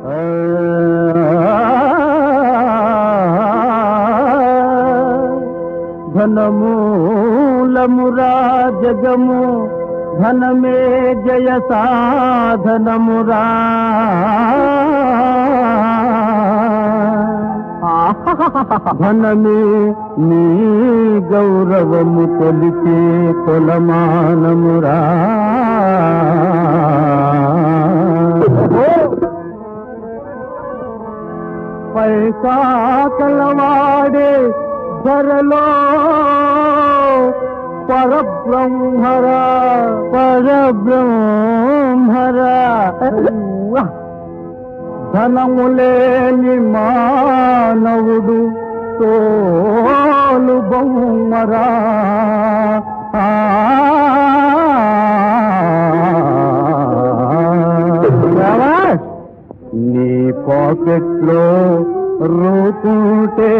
ధనమూలమురా జగము ధనమే జయ సాధనమురా ధనమే నీ గౌరవము కొలిచే కొలమానమురా పైసా కలవాడే ధరలో పరబ్రహ్మరా పరబ్రహ్మరా ధనము లేని మానవుడు తోలు బొమ్మరా ఆ. శాబాష్! నీ పాకెట్లో రూపుంటే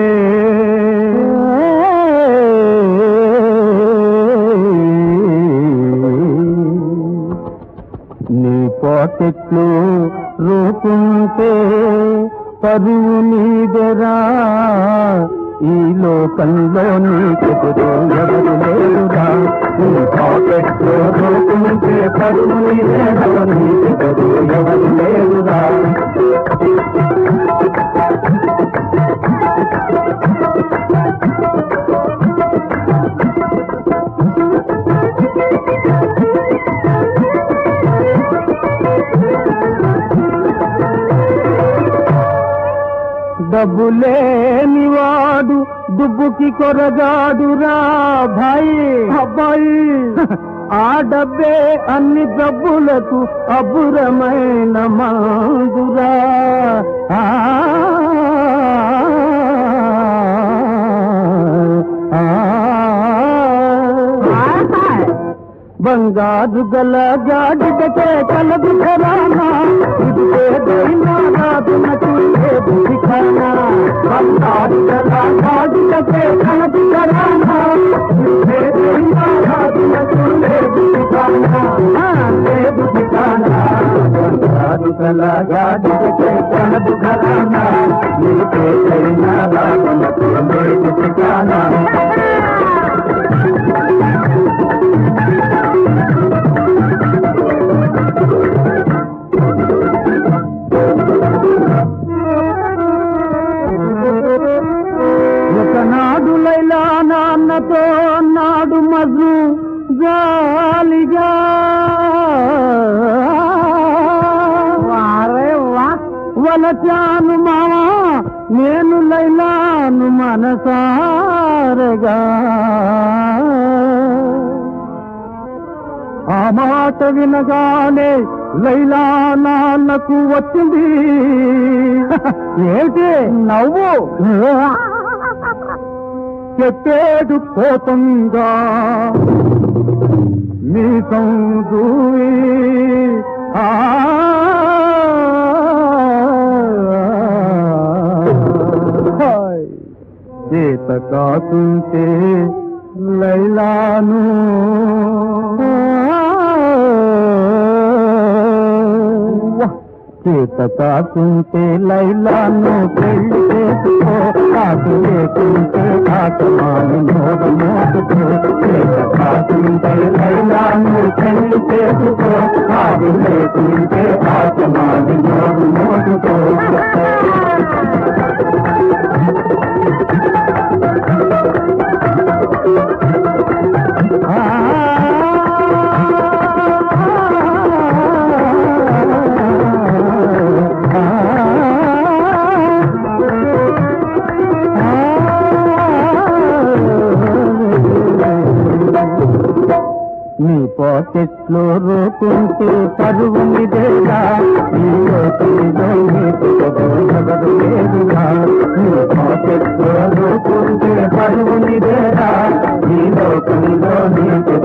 నీ పాకెట్లు రూపుంటే పరువు నీదెరా ఈ లోకంలో నీకెదురు ఎవరు లేరురా నీ పాకెట్లో రూపుంటే పరువు నీదెరా నీకెదురు ఎవరు లేరురా డబ్బులేని వాడు దుబ్బుకి కొరగాడురా భాయి అబ్బాయి ఆ డబ్బే అన్ని డబ్బులకు అబ్బురమైన మందురా ఆ, బంగారు గల గాడిదకే కలదు ఖరానా ఇదే దైనా రాదునకు ఏ బుద్ధిఖానా బంగారు గల గాడిదకే కలదు ఖరానా ఇదే దైనా రాదునకు ఏ బుద్ధిఖానా ఏ బుద్ధిఖానా బంగారు గల గాడిదకే కలదు ఖరానా ఇదే దైనా రాదునకు ఏ బుద్ధిఖానా ఒకనాడు లైలా నాన్నతో నాడు మజు జాలిగా వలచాను మావా నేను లైలాను మనసారగా ఆ మాట వినగానే లైలా నాన్నకు వచ్చింది ఏంటి నవ్వు చెప్పేడు పోతుందా మీ దూయి ఆ చేత కాకుంటే లైలాను చేత కాకుంటే లైలాను పెళ్లి చేసుకో కాకు లేకుంటే కాకమాను నోడు మోటుకో చేత కాకుంటే లైలాను పెళ్లి చేసుకో కాకు లేకుంటే కాకమాను నోడు మోటుకో నీ పాకెట్లో రోకుంటే పరువు నిదేగా ఈ లోకంలో నీకు ఎవరు లేదుగా నీ పాకెట్లో రోకుంటే పరువు నిదేగా ఈ లోకంలో నీకు